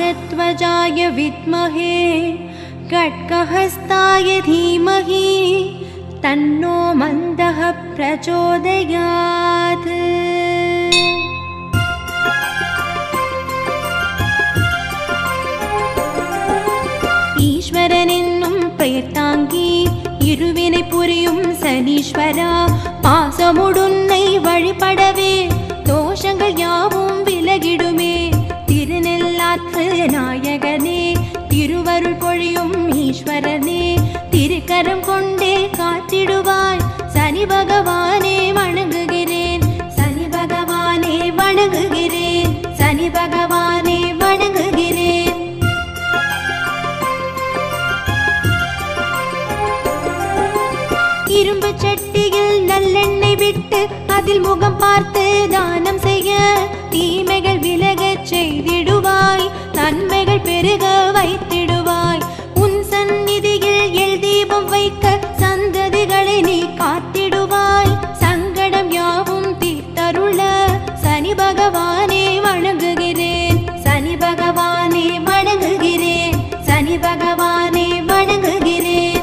गजध्वजाय विद्महे खड्गहस्ताय धीमहि तन्नो मन्दः प्रचोदयात् ஈஸ்வரன் என்னும் பெயர் தாங்கி இருவினை புரியும் சனீஸ்வரா பாசமுடுன்னை வழிபடவே தோஷங்கள் யாவும் விலகிடுமே திருநெல்லாற்று நாயகனே திருவருள் பொழியும் ஈஸ்வரனே திருக்கரம் கொண்டே காத்திடுவாய் சனி பகவானே வணங்குகிறேன் சனி பகவானே வணங்குகிறேன் சனி பகவானே வணங்குகிறேன் இரும்பு சட்டியில் நல்லெண்ணெய் விட்டு அதில் முகம் பார்த்து தானம் செய்ய தீமைகள் விலகச் செய்திடுவாய் நன்மைகள் பெருக வைத்திடுவாய் உன் சந்நிதியில் எல் தீபம் வைக்க சந்ததிகளை நீ காத்திடுவாய் சங்கடம் யாவும் தீர்த்தருள சனி பகவானே வணங்குகிறேன் சனி பகவானே வணங்குகிறேன் சனி பகவானே வணங்குகிறேன்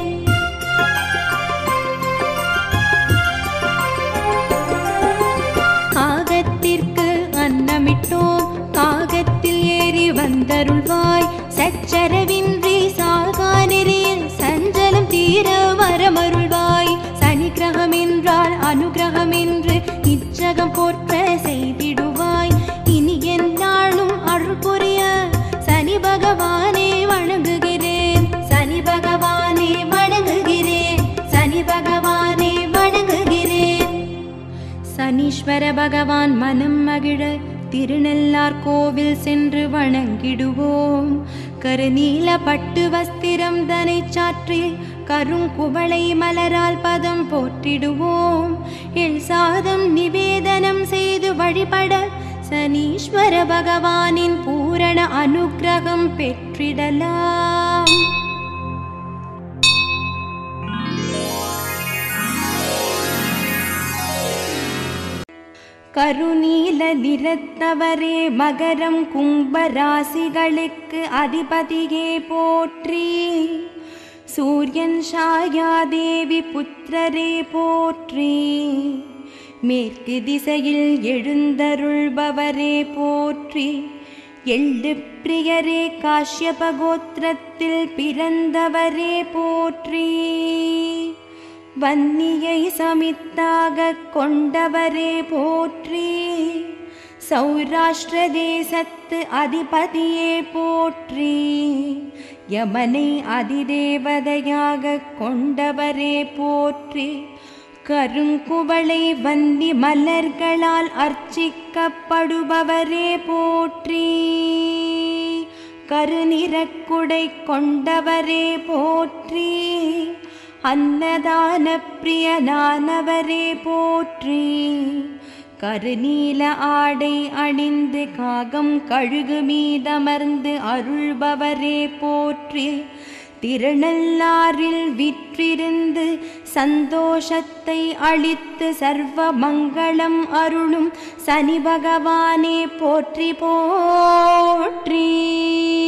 காகத்திற்கு அன்னமிட்டோம் காகத்தில் ஏறி வந்தருள்வாய் சச்சரவின்றி சாகா நெறியில் சஞ்சலம் தீர வரமருள்வாய் சனி கிரகம் என்றால் அனுகிரகம் என்று இச்சகம் போற்ற செய்திடுவாய் இனி என்னாலும் அருள் புரிய சனி பகவானே வணங்குகிறேன் சனி பகவானே வணங்குகிறேன் சனி பகவானே வணங்குகிறேன் சனீஸ்வர பகவான் மனம் மகிழ திருநெல்லார் கோவில் சென்று வணங்கிடுவோம் கருநீல பட்டு வஸ்திரம் தனை சாற்றி கருங்குவளை மலரால் பதம் போற்றிடுவோம் எள் சாதம் நிவேதனம் செய்து வழிபட சனீஸ்வர பகவானின் பூரண அனுக்கிரகம் பெற்றிடலாம் கருநீல நிறத்தவரே மகரம் கும்ப ராசிகளுக்கு அதிபதியே போற்றி சூரியன் ஷாயாதேவி புத்திரரே போற்றி மேற்கு திசையில் எழுந்தருள்பவரே போற்றி எள்ளு பிரியரே காஷ்யப கோத்திரத்தில் பிறந்தவரே போற்றி வன்னியை சமித்தாக கொண்டவரே போற்றி சௌராஷ்டிர தேசத்து அதிபதியே போற்றி யமனை அதிதேவதையாக கொண்டவரே போற்றி கருங்குவளை வந்தி மலர்களால் அர்ச்சிக்கப்படுபவரே போற்றி கருநிறக்குடை கொண்டவரே போற்றி அன்னதான பிரியனானவரே போற்றி கருநீல ஆடை அணிந்து காகம் கழுகு மீதமர்ந்து அருள்பவரே போற்றி திருநள்ளாரில் விற்றிருந்து சந்தோஷத்தை அளித்து சர்வ மங்களம் அருளும் சனி பகவானே போற்றி போற்றி